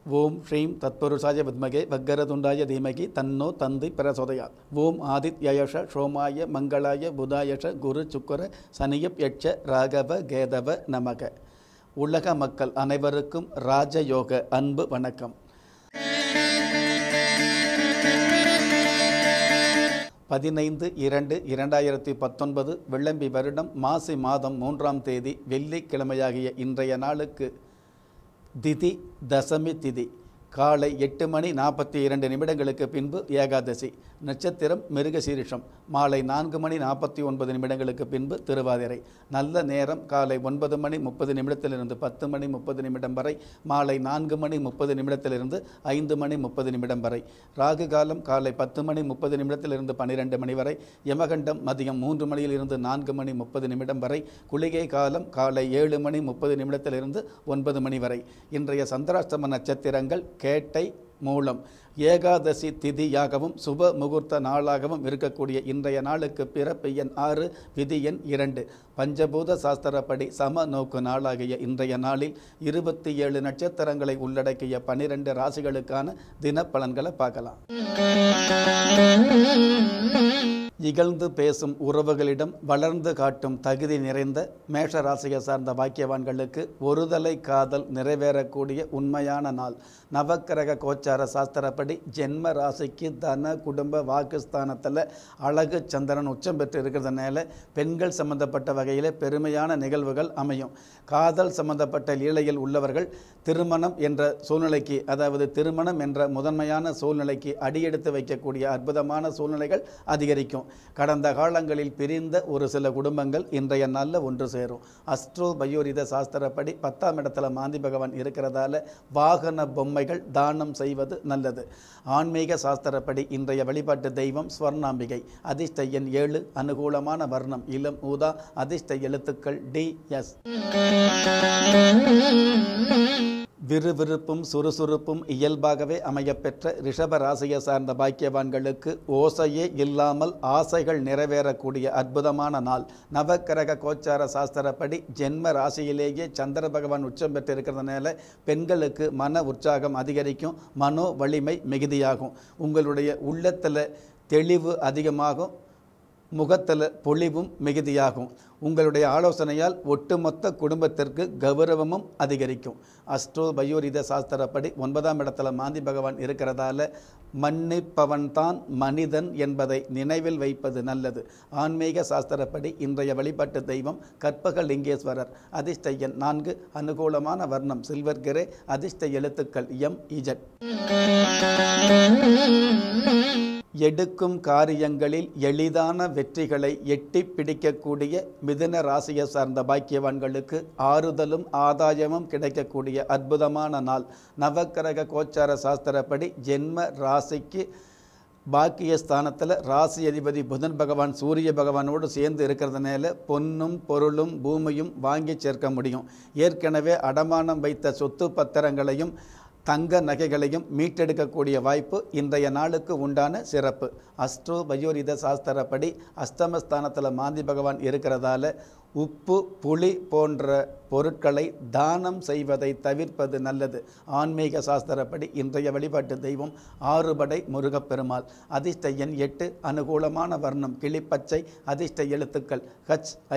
ஓம் ஸ்ரீம் தத்புருஷாய வித்மகே வக்கரதுண்டாய தீமகி தன்னோ தந்தி பிரசோதயா ஓம் ஆதித்யயஷ சோமாய மங்களாய புதாயஷ குரு சுக்கர சனியப் யட்ச ராகவ கேதவ நமக உலக மக்கள் அனைவருக்கும் ராஜயோக அன்பு வணக்கம் பதினைந்து இரண்டு இரண்டாயிரத்தி பத்தொன்பது வெள்ளம்பி வருடம் மாசி மாதம் மூன்றாம் தேதி வெள்ளிக்கிழமையாகிய இன்றைய நாளுக்கு திதி தசமி திதி காலை எட்டு மணி நாற்பத்தி இரண்டு நிமிடங்களுக்கு பின்பு ஏகாதசி நட்சத்திரம் மிருகசீரிஷம் மாலை நான்கு மணி நாற்பத்தி ஒன்பது நிமிடங்களுக்கு பின்பு திருவாதிரை நல்ல நேரம் காலை ஒன்பது மணி முப்பது நிமிடத்திலிருந்து பத்து மணி முப்பது நிமிடம் வரை மாலை நான்கு மணி முப்பது நிமிடத்திலிருந்து ஐந்து மணி முப்பது நிமிடம் வரை ராகு காலம் காலை பத்து மணி முப்பது நிமிடத்திலிருந்து பன்னிரெண்டு மணி வரை யமகண்டம் மதியம் மூன்று மணியிலிருந்து நான்கு மணி முப்பது நிமிடம் வரை குளிகை காலம் காலை ஏழு மணி முப்பது நிமிடத்திலிருந்து ஒன்பது மணி வரை இன்றைய சந்திராஷ்டம நட்சத்திரங்கள் கேட்டை மூலம் ஏகாதசி திதியாகவும் சுப முகூர்த்த நாளாகவும் இருக்கக்கூடிய இன்றைய நாளுக்கு பிறப்பு எண் ஆறு விதி எண் இரண்டு பஞ்சபூத சாஸ்திரப்படி சம நோக்கு நாளாகிய இன்றைய நாளில் இருபத்தி ஏழு நட்சத்திரங்களை உள்ளடக்கிய பனிரெண்டு ராசிகளுக்கான தினப்பலன்களை பார்க்கலாம் இகழ்ந்து பேசும் உறவுகளிடம் வளர்ந்து காட்டும் தகுதி நிறைந்த மேஷ ராசியை சார்ந்த பாக்கியவான்களுக்கு ஒருதலை காதல் நிறைவேறக்கூடிய உண்மையான நாள் நவக்கிரக கோச்சார சாஸ்திரப்படி ஜென்ம ராசிக்கு தன குடும்ப வாக்குஸ்தானத்தில் அழகு சந்திரன் உச்சம் பெற்று இருக்கிறதுனால பெண்கள் சம்பந்தப்பட்ட வகையில் பெருமையான நிகழ்வுகள் அமையும் காதல் சம்பந்தப்பட்ட லீலையில் உள்ளவர்கள் திருமணம் என்ற சூழ்நிலைக்கு அதாவது திருமணம் என்ற முதன்மையான சூழ்நிலைக்கு அடியெடுத்து வைக்கக்கூடிய அற்புதமான சூழ்நிலைகள் அதிகரிக்கும் கடந்த காலங்களில் பிரிந்த ஒரு சில குடும்பங்கள் இன்றைய நாளில் ஒன்று சேரும் அஸ்ட்ரோ பயோரித சாஸ்திரப்படி பத்தாம் இடத்துல மாந்தி பகவான் இருக்கிறதால வாகன பொம்மைகள் தானம் செய்வது நல்லது ஆன்மீக சாஸ்திரப்படி இன்றைய வழிபாட்டு தெய்வம் ஸ்வர்ணாம்பிகை அதிர்ஷ்ட எண் ஏழு அனுகூலமான வர்ணம் இளம் ஊதா அதிர்ஷ்ட எழுத்துக்கள் டி எஸ் விறுவிறுப்பும் சுறுசுறுப்பும் இயல்பாகவே அமையப்பெற்ற ரிஷப ராசியை சார்ந்த பாக்கியவான்களுக்கு ஓசையே இல்லாமல் ஆசைகள் நிறைவேறக்கூடிய அற்புதமான நாள் நவக்கிரக கோச்சார சாஸ்திரப்படி ஜென்ம ராசியிலேயே சந்திர பகவான் உச்சம் பெற்றிருக்கிறதுனால பெண்களுக்கு மன உற்சாகம் அதிகரிக்கும் மனோ வலிமை மிகுதியாகும் உங்களுடைய உள்ளத்தில் தெளிவு அதிகமாகும் முகத்தில் பொலிவும் மிகுதியாகும் உங்களுடைய ஆலோசனையால் ஒட்டுமொத்த குடும்பத்திற்கு கௌரவமும் அதிகரிக்கும் அஸ்ட்ரோ பயோரித சாஸ்திரப்படி ஒன்பதாம் இடத்துல மாந்தி பகவான் இருக்கிறதால மன்னிப்பவன்தான் மனிதன் என்பதை நினைவில் வைப்பது நல்லது ஆன்மீக சாஸ்திரப்படி இன்றைய வழிபாட்டு தெய்வம் கற்பக லிங்கேஸ்வரர் அதிர்ஷ்ட எண் நான்கு அனுகூலமான வர்ணம் சில்வர் கிரே அதிர்ஷ்ட எழுத்துக்கள் எம் இஜட் எடுக்கும் காரியங்களில் எளிதான வெற்றிகளை எட்டி பிடிக்கக்கூடிய மிதுன ராசியை சார்ந்த பாக்கியவான்களுக்கு ஆறுதலும் ஆதாயமும் கிடைக்கக்கூடிய அற்புதமான நாள் நவக்கிரக கோச்சார சாஸ்திரப்படி ஜென்ம ராசிக்கு பாக்கிய ஸ்தானத்தில் ராசி அதிபதி புதன் பகவான் சூரிய பகவானோடு சேர்ந்து இருக்கிறதுனால பொன்னும் பொருளும் பூமியும் வாங்கி சேர்க்க முடியும் ஏற்கனவே அடமானம் வைத்த சொத்து பத்திரங்களையும் தங்க நகைகளையும் மீட்டெடுக்கக்கூடிய வாய்ப்பு இன்றைய நாளுக்கு உண்டான சிறப்பு அஸ்ட்ரோ பயோரித சாஸ்திரப்படி அஸ்தமஸ்தானத்தில் மாந்தி பகவான் இருக்கிறதால உப்பு புளி போன்ற பொருட்களை தானம் செய்வதை தவிர்ப்பது நல்லது ஆன்மீக சாஸ்திரப்படி இன்றைய வழிபாட்டு தெய்வம் ஆறுபடை முருகப்பெருமாள் அதிர்ஷ்ட எண் எட்டு அனுகூலமான வர்ணம் கிளிப்பச்சை அதிர்ஷ்ட எழுத்துக்கள் ஹச் ஐ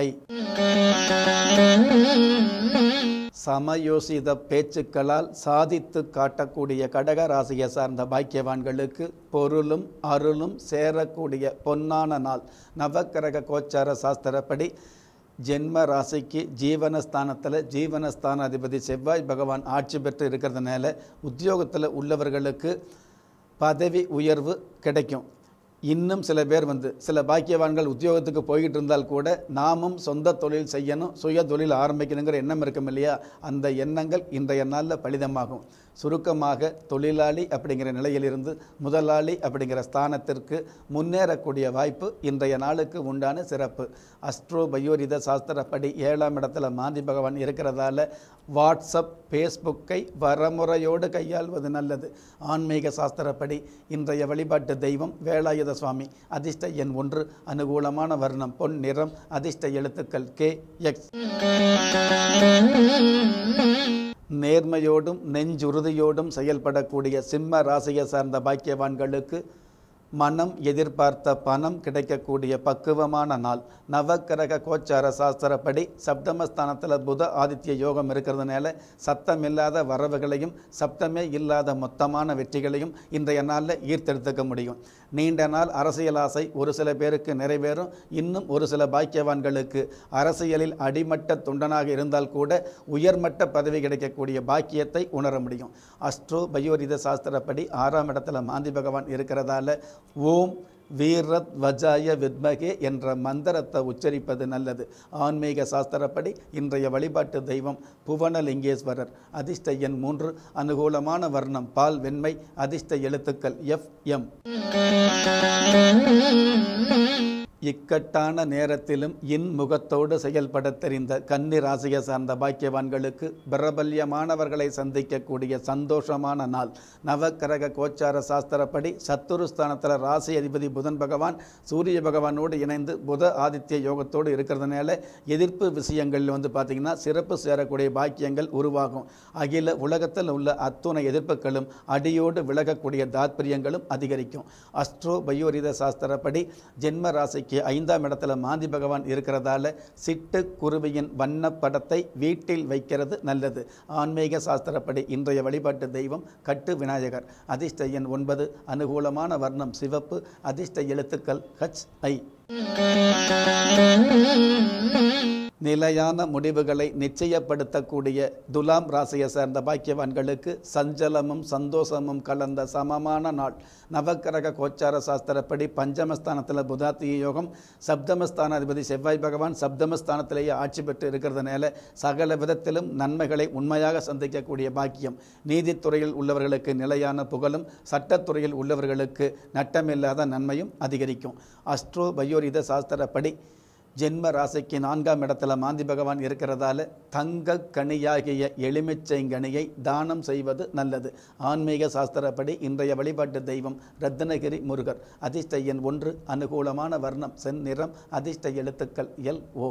சமயோசித பேச்சுக்களால் சாதித்து காட்டக்கூடிய கடக ராசியை சார்ந்த பாக்கியவான்களுக்கு பொருளும் அருளும் சேரக்கூடிய பொன்னான நாள் நவக்கிரக கோச்சார சாஸ்திரப்படி ஜென்ம ராசிக்கு ஜீவனஸ்தானத்தில் ஜீவனஸ்தானாதிபதி செவ்வாய் பகவான் ஆட்சி பெற்று இருக்கிறதுனால உத்தியோகத்தில் உள்ளவர்களுக்கு பதவி உயர்வு கிடைக்கும் இன்னும் சில பேர் வந்து சில பாக்கியவான்கள் உத்தியோகத்துக்கு போய்கிட்டு இருந்தால் கூட நாமும் சொந்த தொழில் செய்யணும் சுய தொழில் ஆரம்பிக்கணுங்கிற எண்ணம் இருக்கும் இல்லையா அந்த எண்ணங்கள் இன்றைய நாளில் பலிதமாகும் சுருக்கமாக தொழிலாளி அப்படிங்கிற நிலையிலிருந்து முதலாளி அப்படிங்கிற ஸ்தானத்திற்கு முன்னேறக்கூடிய வாய்ப்பு இன்றைய நாளுக்கு உண்டான சிறப்பு அஸ்ட்ரோ பயோரித சாஸ்திரப்படி ஏழாம் இடத்துல மாந்தி பகவான் இருக்கிறதால வாட்ஸ்அப் ஃபேஸ்புக்கை வரமுறையோடு கையாள்வது நல்லது ஆன்மீக சாஸ்திரப்படி இன்றைய வழிபாட்டு தெய்வம் வேலாயுத சுவாமி அதிர்ஷ்ட எண் ஒன்று அனுகூலமான வர்ணம் பொன் நிறம் அதிர்ஷ்ட எழுத்துக்கள் கே எக்ஸ் நேர்மையோடும் நெஞ்சுறுதியோடும் செயல்படக்கூடிய சிம்ம ராசியை சார்ந்த பாக்கியவான்களுக்கு மனம் எதிர்பார்த்த பணம் கிடைக்கக்கூடிய பக்குவமான நாள் நவக்கிரக கோச்சார சாஸ்திரப்படி சப்தமஸ்தானத்தில் புத ஆதித்ய யோகம் இருக்கிறதுனால சத்தமில்லாத வரவுகளையும் சப்தமே இல்லாத மொத்தமான வெற்றிகளையும் இன்றைய நாளில் ஈர்த்தெடுத்துக்க முடியும் நீண்ட நாள் அரசியல் ஆசை ஒரு சில பேருக்கு நிறைவேறும் இன்னும் ஒரு சில பாக்கியவான்களுக்கு அரசியலில் அடிமட்ட தொண்டனாக இருந்தால் கூட உயர்மட்ட பதவி கிடைக்கக்கூடிய பாக்கியத்தை உணர முடியும் அஸ்ட்ரோ பயோரித சாஸ்திரப்படி ஆறாம் இடத்துல மாந்தி பகவான் இருக்கிறதால ஓம் வீரத் வஜாய வித்மகே என்ற மந்திரத்தை உச்சரிப்பது நல்லது ஆன்மீக சாஸ்திரப்படி இன்றைய வழிபாட்டு தெய்வம் புவனலிங்கேஸ்வரர் அதிர்ஷ்ட எண் மூன்று அனுகூலமான வர்ணம் பால் வெண்மை அதிர்ஷ்ட எழுத்துக்கள் எஃப் எம் இக்கட்டான நேரத்திலும் இன்முகத்தோடு செயல்பட தெரிந்த கன்னி ராசியை சார்ந்த பாக்கியவான்களுக்கு பிரபல்யமானவர்களை சந்திக்கக்கூடிய சந்தோஷமான நாள் நவக்கிரக கோச்சார சாஸ்திரப்படி சத்துருஸ்தானத்தில் ராசி அதிபதி புதன் பகவான் சூரிய பகவானோடு இணைந்து புத ஆதித்ய யோகத்தோடு இருக்கிறதுனால எதிர்ப்பு விஷயங்கள் வந்து பார்த்திங்கன்னா சிறப்பு சேரக்கூடிய பாக்கியங்கள் உருவாகும் அகில உலகத்தில் உள்ள அத்துணை எதிர்ப்புகளும் அடியோடு விலகக்கூடிய தாத்பரியங்களும் அதிகரிக்கும் அஸ்ட்ரோ பயோரித சாஸ்திரப்படி ஜென்ம ராசிக்கு ஐந்தாம் இடத்துல மாந்தி பகவான் இருக்கிறதால சிட்டு குருவியின் வண்ணப்படத்தை வீட்டில் வைக்கிறது நல்லது ஆன்மீக சாஸ்திரப்படி இன்றைய வழிபாட்டு தெய்வம் கட்டு விநாயகர் அதிர்ஷ்ட எண் ஒன்பது அனுகூலமான வர்ணம் சிவப்பு அதிர்ஷ்ட எழுத்துக்கள் ஹச் ஐ நிலையான முடிவுகளை நிச்சயப்படுத்தக்கூடிய துலாம் ராசியை சேர்ந்த பாக்கியவான்களுக்கு சஞ்சலமும் சந்தோஷமும் கலந்த சமமான நாள் நவக்கிரக கோச்சார சாஸ்திரப்படி பஞ்சமஸ்தானத்தில் புதாத்திய யோகம் சப்தமஸ்தானாதிபதி செவ்வாய் பகவான் சப்தமஸ்தானத்திலேயே ஆட்சி பெற்று இருக்கிறதுனால சகல விதத்திலும் நன்மைகளை உண்மையாக சந்திக்கக்கூடிய பாக்கியம் நீதித்துறையில் உள்ளவர்களுக்கு நிலையான புகழும் சட்டத்துறையில் உள்ளவர்களுக்கு நட்டமில்லாத நன்மையும் அதிகரிக்கும் அஸ்ட்ரோ பயோரித சாஸ்திரப்படி ஜென்ம ராசிக்கு நான்காம் இடத்துல மாந்தி பகவான் இருக்கிறதால தங்க கனியாகிய எலுமிச்சைங்கனியை தானம் செய்வது நல்லது ஆன்மீக சாஸ்திரப்படி இன்றைய வழிபாட்டு தெய்வம் ரத்னகிரி முருகர் அதிர்ஷ்ட எண் ஒன்று அனுகூலமான வர்ணம் செந்நிறம் அதிர்ஷ்ட எழுத்துக்கள் எல் ஓ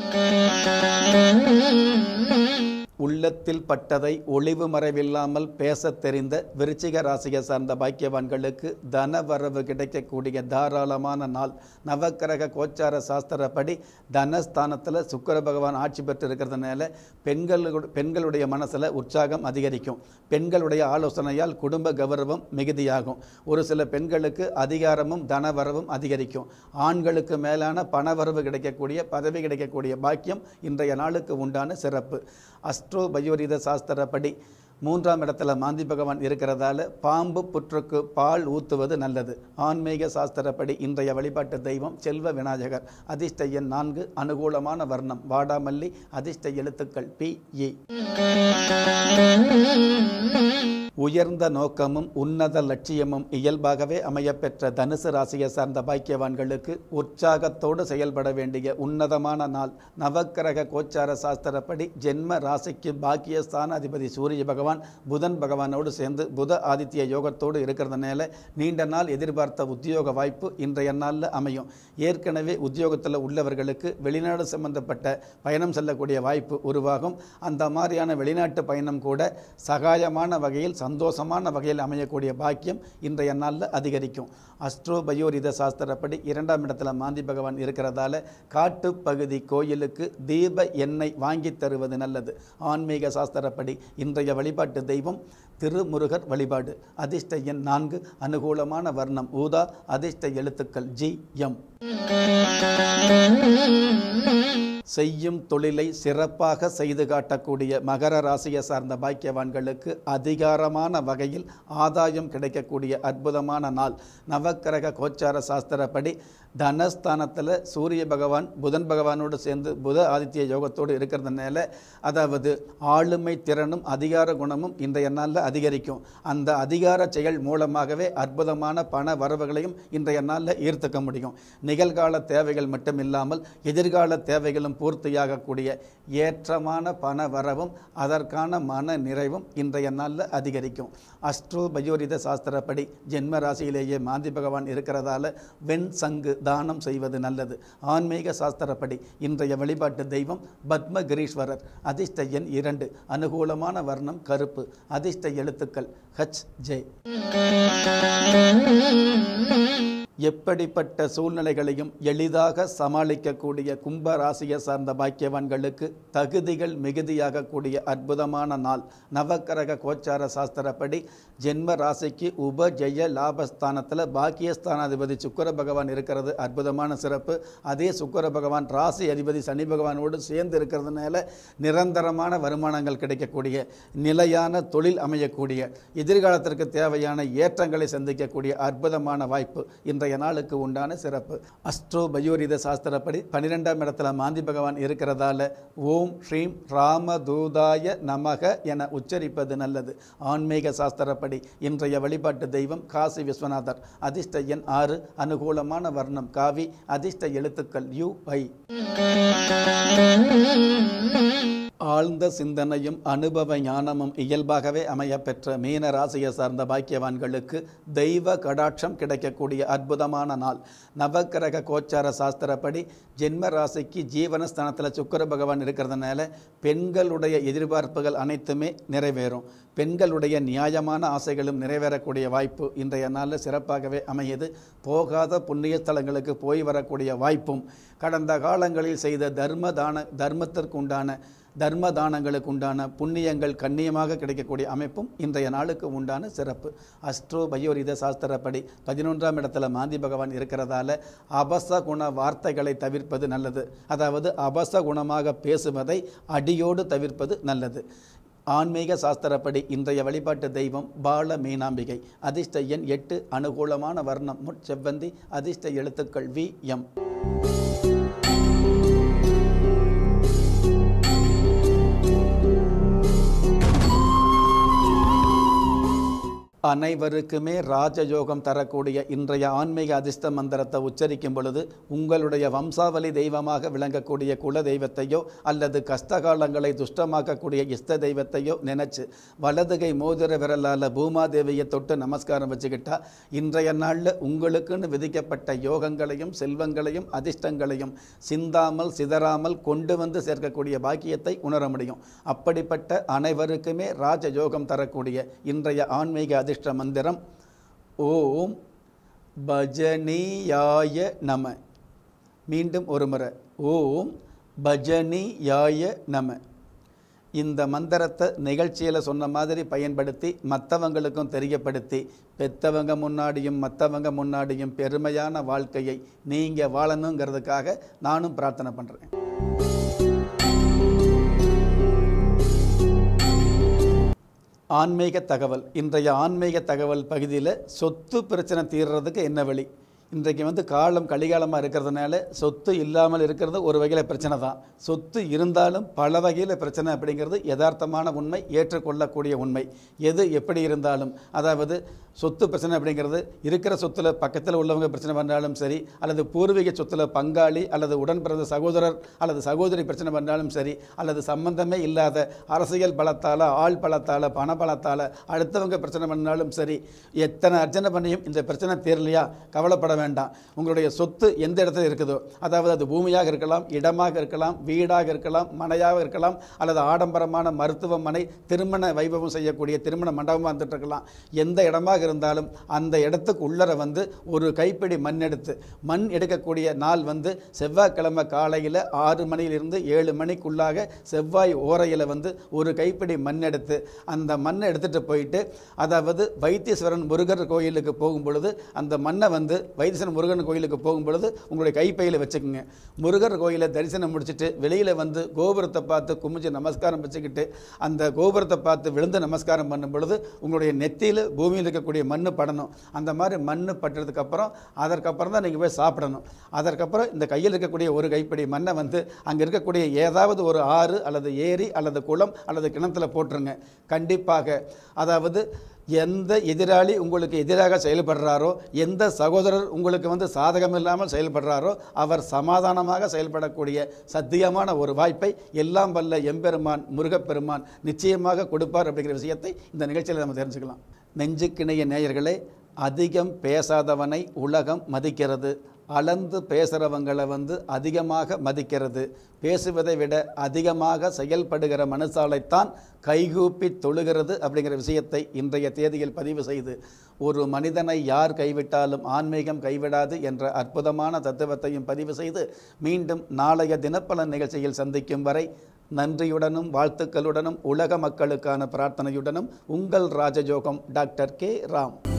உள்ளத்தில் பட்டதை ஒளிவு மறைவில்லாமல் பேசத் தெரிந்த விருச்சிக ராசியை சார்ந்த பாக்கியவான்களுக்கு தனவரவு கிடைக்கக்கூடிய தாராளமான நாள் நவக்கிரக கோச்சார சாஸ்திரப்படி தனஸ்தானத்தில் சுக்கர பகவான் ஆட்சி பெற்று இருக்கிறதுனால பெண்களு பெண்களுடைய மனசில் உற்சாகம் அதிகரிக்கும் பெண்களுடைய ஆலோசனையால் குடும்ப கௌரவம் மிகுதியாகும் ஒரு சில பெண்களுக்கு அதிகாரமும் தனவரவும் அதிகரிக்கும் ஆண்களுக்கு மேலான பணவரவு கிடைக்கக்கூடிய பதவி கிடைக்கக்கூடிய பாக்கியம் இன்றைய நாளுக்கு உண்டான சிறப்பு அஸ்ட்ரோ பயோரித சாஸ்திரப்படி மூன்றாம் இடத்துல மாந்தி பகவான் இருக்கிறதால பாம்பு புற்றுக்கு பால் ஊத்துவது நல்லது ஆன்மீக சாஸ்திரப்படி இன்றைய வழிபாட்டு தெய்வம் செல்வ விநாயகர் அதிர்ஷ்ட எண் நான்கு அனுகூலமான வர்ணம் வாடாமல்லி அதிர்ஷ்ட எழுத்துக்கள் பி இ உயர்ந்த நோக்கமும் உன்னத லட்சியமும் இயல்பாகவே அமையப்பெற்ற தனுசு ராசியை சார்ந்த பாக்கியவான்களுக்கு உற்சாகத்தோடு செயல்பட வேண்டிய உன்னதமான நாள் நவக்கிரக கோச்சார சாஸ்திரப்படி ஜென்ம ராசிக்கு பாக்கியஸ்தான அதிபதி சூரிய பகவான் புதன் பகவானோடு சேர்ந்து புத ஆதித்ய யோகத்தோடு இருக்கிறதுனால நீண்ட நாள் எதிர்பார்த்த உத்தியோக வாய்ப்பு இன்றைய நாளில் அமையும் ஏற்கனவே உத்தியோகத்தில் உள்ளவர்களுக்கு வெளிநாடு சம்பந்தப்பட்ட பயணம் செல்லக்கூடிய வாய்ப்பு உருவாகும் அந்த மாதிரியான வெளிநாட்டு பயணம் கூட சகாயமான வகையில் சந்தோஷமான வகையில் அமையக்கூடிய பாக்கியம் இன்றைய நாளில் அதிகரிக்கும் அஸ்ட்ரோ பயோரித சாஸ்திரப்படி இரண்டாம் இடத்துல மாந்தி பகவான் இருக்கிறதால காட்டுப்பகுதி கோயிலுக்கு தீப எண்ணெய் வாங்கி தருவது நல்லது ஆன்மீக சாஸ்திரப்படி இன்றைய வழிபாட்டு தெய்வம் திருமுருகர் வழிபாடு அதிர்ஷ்ட எண் நான்கு அனுகூலமான வர்ணம் ஊதா அதிர்ஷ்ட எழுத்துக்கள் ஜி எம் செய்யும் தொழிலை சிறப்பாக செய்து காட்டக்கூடிய மகர ராசியை சார்ந்த பாக்கியவான்களுக்கு அதிகாரமான வகையில் ஆதாயம் கிடைக்கக்கூடிய அற்புதமான நாள் நவக்கிரக கோச்சார சாஸ்திரப்படி தனஸ்தானத்தில் சூரிய பகவான் புதன் பகவானோடு சேர்ந்து புத ஆதித்ய யோகத்தோடு இருக்கிறதுனால அதாவது ஆளுமை திறனும் அதிகார குணமும் இன்றைய நாளில் அதிகரிக்கும் அந்த அதிகார செயல் மூலமாகவே அற்புதமான பண வரவுகளையும் இன்றைய நாளில் ஈர்த்துக்க முடியும் நிகழ்கால தேவைகள் மட்டும் இல்லாமல் எதிர்கால தேவைகளும் பூர்த்தியாகக்கூடிய ஏற்றமான பண வரவும் அதற்கான மன நிறைவும் இன்றைய நாளில் அதிகரிக்கும் அஸ்ட்ரோ பயோரித சாஸ்திரப்படி ஜென்ம ராசியிலேயே மாந்தி பகவான் இருக்கிறதால வெண் சங்கு தானம் செய்வது நல்லது ஆன்மீக சாஸ்திரப்படி இன்றைய வழிபாட்டு தெய்வம் பத்மகிரீஸ்வரர் அதிர்ஷ்ட எண் இரண்டு அனுகூலமான வர்ணம் கருப்பு அதிர்ஷ்ட எழுத்துக்கள் ஹச் ஜே எப்படிப்பட்ட சூழ்நிலைகளையும் எளிதாக சமாளிக்கக்கூடிய கும்ப ராசியை சார்ந்த பாக்கியவான்களுக்கு தகுதிகள் மிகுதியாகக்கூடிய அற்புதமான நாள் நவக்கிரக கோச்சார சாஸ்திரப்படி ஜென்ம ராசிக்கு உப ஜெய லாபஸ்தானத்தில் பாக்கியஸ்தானாதிபதி சுக்கர பகவான் இருக்கிறது அற்புதமான சிறப்பு அதே சுக்கர பகவான் ராசி அதிபதி சனி பகவானோடு சேர்ந்து இருக்கிறதுனால நிரந்தரமான வருமானங்கள் கிடைக்கக்கூடிய நிலையான தொழில் அமையக்கூடிய எதிர்காலத்திற்கு தேவையான ஏற்றங்களை சந்திக்கக்கூடிய அற்புதமான வாய்ப்பு இன்றைய நாளுக்கு உண்டான சிறப்பு அஸ்ட்ரோ பயோரித சாஸ்திரப்படி பன்னிரெண்டாம் இடத்துல மாந்தி பகவான் இருக்கிறதால ஓம் ஸ்ரீம் ராமதூதாய நமக என உச்சரிப்பது நல்லது ஆன்மீக சாஸ்திரப்படி இன்றைய வழிபாட்டு தெய்வம் காசி விஸ்வநாதர் அதிர்ஷ்ட எண் ஆறு அனுகூலமான வர்ணம் காவி அதிர்ஷ்ட எழுத்துக்கள் யு ஐ ஆழ்ந்த சிந்தனையும் அனுபவ ஞானமும் இயல்பாகவே அமையப்பெற்ற மீன ராசியை சார்ந்த பாக்கியவான்களுக்கு தெய்வ கடாட்சம் கிடைக்கக்கூடிய அற்புதமான நாள் நவக்கிரக கோச்சார சாஸ்திரப்படி ஜென்ம ராசிக்கு ஜீவனஸ்தானத்தில் சுக்கர பகவான் இருக்கிறதுனால பெண்களுடைய எதிர்பார்ப்புகள் அனைத்துமே நிறைவேறும் பெண்களுடைய நியாயமான ஆசைகளும் நிறைவேறக்கூடிய வாய்ப்பு இன்றைய நாளில் சிறப்பாகவே அமையுது போகாத புண்ணிய ஸ்தலங்களுக்கு போய் வரக்கூடிய வாய்ப்பும் கடந்த காலங்களில் செய்த தர்ம தான தர்மத்திற்கு உண்டான தர்ம தானங்களுக்கு உண்டான புண்ணியங்கள் கண்ணியமாக கிடைக்கக்கூடிய அமைப்பும் இன்றைய நாளுக்கு உண்டான சிறப்பு அஸ்ட்ரோ பயோரித சாஸ்திரப்படி பதினொன்றாம் இடத்துல மாந்தி பகவான் இருக்கிறதால அபச குண வார்த்தைகளை தவிர்ப்பது நல்லது அதாவது அபச குணமாக பேசுவதை அடியோடு தவிர்ப்பது நல்லது ஆன்மீக சாஸ்திரப்படி இன்றைய வழிபாட்டு தெய்வம் பால மீனாம்பிகை அதிர்ஷ்ட எண் எட்டு அனுகூலமான வர்ணம் முட்செவ்வந்தி அதிர்ஷ்ட எழுத்துக்கள் வி எம் அனைவருக்குமே ராஜயோகம் தரக்கூடிய இன்றைய ஆன்மீக அதிர்ஷ்ட மந்திரத்தை உச்சரிக்கும் பொழுது உங்களுடைய வம்சாவளி தெய்வமாக விளங்கக்கூடிய குல தெய்வத்தையோ அல்லது கஷ்டகாலங்களை துஷ்டமாக்கக்கூடிய இஷ்ட தெய்வத்தையோ நினைச்சு வலதுகை மோதிர விரலால் பூமாதேவியை தொட்டு நமஸ்காரம் வச்சுக்கிட்டா இன்றைய நாளில் உங்களுக்குன்னு விதிக்கப்பட்ட யோகங்களையும் செல்வங்களையும் அதிர்ஷ்டங்களையும் சிந்தாமல் சிதறாமல் கொண்டு வந்து சேர்க்கக்கூடிய பாக்கியத்தை உணர முடியும் அப்படிப்பட்ட அனைவருக்குமே ராஜயோகம் தரக்கூடிய இன்றைய ஆன்மீக அதிர்ஷ்ட மந்திரம் ஓம் பஜனியாய நம மீண்டும் ஒரு முறை ஓம் பஜனியாய நம இந்த மந்திரத்தை நிகழ்ச்சியில் சொன்ன மாதிரி பயன்படுத்தி மற்றவங்களுக்கும் தெரியப்படுத்தி பெத்தவங்க முன்னாடியும் மற்றவங்க முன்னாடியும் பெருமையான வாழ்க்கையை நீங்கள் வாழணுங்கிறதுக்காக நானும் பிரார்த்தனை பண்ணுறேன் ஆன்மீக தகவல் இன்றைய ஆன்மீக தகவல் பகுதியில் சொத்து பிரச்சனை தீர்றதுக்கு என்ன வழி இன்றைக்கு வந்து காலம் கலிகாலமாக இருக்கிறதுனால சொத்து இல்லாமல் இருக்கிறது ஒரு வகையில் பிரச்சனை தான் சொத்து இருந்தாலும் பல வகையில் பிரச்சனை அப்படிங்கிறது யதார்த்தமான உண்மை ஏற்றுக்கொள்ளக்கூடிய உண்மை எது எப்படி இருந்தாலும் அதாவது சொத்து பிரச்சனை அப்படிங்கிறது இருக்கிற சொத்தில் பக்கத்தில் உள்ளவங்க பிரச்சனை பண்ணாலும் சரி அல்லது பூர்வீக சொத்தில் பங்காளி அல்லது உடன் பிறந்த சகோதரர் அல்லது சகோதரி பிரச்சனை பண்ணாலும் சரி அல்லது சம்பந்தமே இல்லாத அரசியல் பலத்தால் ஆள் பலத்தால் பண பலத்தால் அடுத்தவங்க பிரச்சனை பண்ணாலும் சரி எத்தனை அர்ச்சனை பண்ணியும் இந்த பிரச்சனை தீரலையா கவலைப்பட வேண்டாம் உங்களுடைய சொத்து எந்த இடத்துல இருக்குதோ அதாவது அது பூமியாக இருக்கலாம் இடமாக இருக்கலாம் வீடாக இருக்கலாம் மனையாக இருக்கலாம் அல்லது ஆடம்பரமான மருத்துவமனை திருமண வைபவம் செய்யக்கூடிய திருமண மண்டபமாக வந்துட்டு இருக்கலாம் எந்த இடமாக இருந்தாலும் அந்த இடத்துக்கு உள்ளர வந்து ஒரு கைப்பிடி மண் எடுத்து மண் எடுக்கக்கூடிய நாள் வந்து செவ்வாய்க்கிழமை காலையில் ஆறு மணியிலிருந்து ஏழு மணிக்குள்ளாக செவ்வாய் ஓரையில் வந்து ஒரு கைப்பிடி மண் எடுத்து அந்த மண்ணை எடுத்துகிட்டு போயிட்டு அதாவது வைத்தீஸ்வரன் முருகர் கோயிலுக்கு போகும் பொழுது அந்த மண்ணை வந்து வைத்தீஸ்வரன் முருகன் கோயிலுக்கு போகும் பொழுது உங்களுடைய கைப்பையில் வச்சுக்கோங்க முருகர் கோயிலை தரிசனம் முடிச்சுட்டு வெளியில் வந்து கோபுரத்தை பார்த்து குமிச்சு நமஸ்காரம் வச்சுக்கிட்டு அந்த கோபுரத்தை பார்த்து விழுந்து நமஸ்காரம் பண்ணும் பொழுது உங்களுடைய நெத்தியில் பூமியில் இருக்கக்கூடிய இருக்கக்கூடிய மண் படணும் அந்த மாதிரி மண் பட்டதுக்கப்புறம் அதற்கப்புறம் தான் நீங்கள் போய் சாப்பிடணும் அதற்கப்புறம் இந்த கையில் இருக்கக்கூடிய ஒரு கைப்பிடி மண்ணை வந்து அங்கே இருக்கக்கூடிய ஏதாவது ஒரு ஆறு அல்லது ஏரி அல்லது குளம் அல்லது கிணத்துல போட்டுருங்க கண்டிப்பாக அதாவது எந்த எதிராளி உங்களுக்கு எதிராக செயல்படுறாரோ எந்த சகோதரர் உங்களுக்கு வந்து சாதகம் இல்லாமல் செயல்படுறாரோ அவர் சமாதானமாக செயல்படக்கூடிய சத்தியமான ஒரு வாய்ப்பை எல்லாம் வல்ல எம்பெருமான் முருகப்பெருமான் நிச்சயமாக கொடுப்பார் அப்படிங்கிற விஷயத்தை இந்த நிகழ்ச்சியில் நம்ம தெரிஞ்சுக்கலாம் நெஞ்சுக்கிணைய நேயர்களே அதிகம் பேசாதவனை உலகம் மதிக்கிறது அளந்து பேசுகிறவங்களை வந்து அதிகமாக மதிக்கிறது பேசுவதை விட அதிகமாக செயல்படுகிற மனசாலைத்தான் கைகூப்பி தொழுகிறது அப்படிங்கிற விஷயத்தை இன்றைய தேதியில் பதிவு செய்து ஒரு மனிதனை யார் கைவிட்டாலும் ஆன்மீகம் கைவிடாது என்ற அற்புதமான தத்துவத்தையும் பதிவு செய்து மீண்டும் நாளைய தினப்பலன் நிகழ்ச்சியில் சந்திக்கும் வரை நன்றியுடனும் வாழ்த்துக்களுடனும் உலக மக்களுக்கான பிரார்த்தனையுடனும் உங்கள் ராஜயோகம் டாக்டர் கே ராம்